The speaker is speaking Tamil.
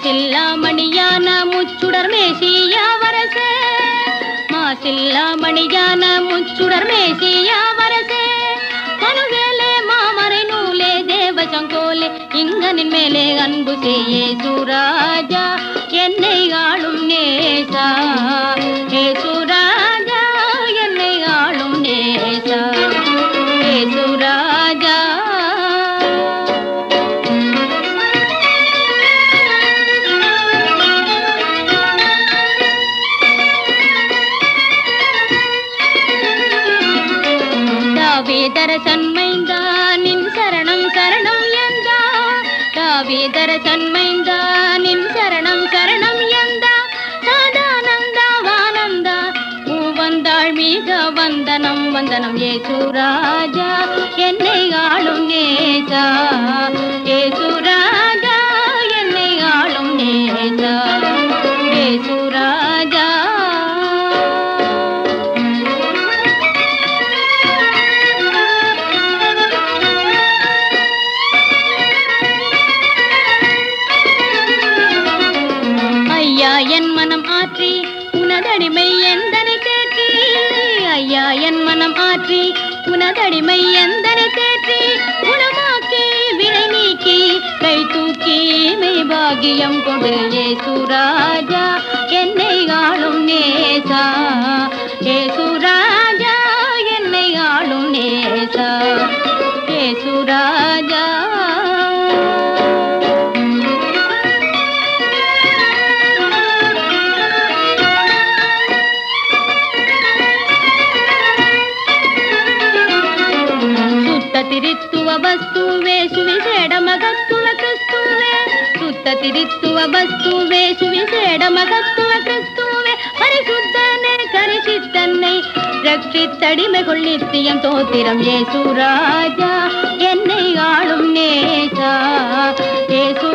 மாசில்லாமணியான முச்சுடர் மேசியா வரசே மாசில்லாமணியான முச்சுடர் மேசியா வரசே மனுவேலே மாமரை நூலே தேவ சங்கோலே இங்கனின் மேலே அன்பு செய்யே சுராஜா என்னை ஆளும் நேசா ஏ சுராஜா என்னை ஆளும் நேசா ஏ சுராஜா தாவேதர சன்மைந்தா நின் சரணம் சரணம் எந்தா தாவேதர சன்மைந்தா நின் சரணம் சரணம் எந்தா சாதானந்தா வானந்தா பூவந்தாள் மீக வந்தனம் வந்தனம் ஏசுராஜா என்னை ஆளும் நேசா ஏசுராஜா என்னை ஆளும் நேசா ஏசுராஜா ஐயா என் மனம் ஆற்றி உனதடிமை எந்தனை தேற்றி ஐயா என் மனம் ஆற்றி உனதடிமை எந்தனை தேற்றி குணமாக்கி வினை நீக்கி கை தூக்கி மெய் பாகியம் கொடு ஏசுராஜா என்னை ஆளும் நேசா ஏசுராஜா என்னை ஆளும் நேசா ஏசுராஜா ಸುತ್ತ ತಿರುತ್ತುವ ವಸ್ತುವೆ ಸುವಿಶೇಡ ಮಗತ್ತುವ ಕ್ರಿಸ್ತುವೆ ಸುತ್ತ ತಿರುತ್ತುವ ವಸ್ತುವೆ ಸುವಿಶೇಡ ಮಗತ್ತುವ ಕ್ರಿಸ್ತುವೆ ಪರಿಶುದ್ಧನೆ கரிசித்தன்னை ரட்சித்தடிமைகொள்ளித்தியம் தோத்திரம் ஏசுராஜா என்னை ஆளும் நேசா ஏசு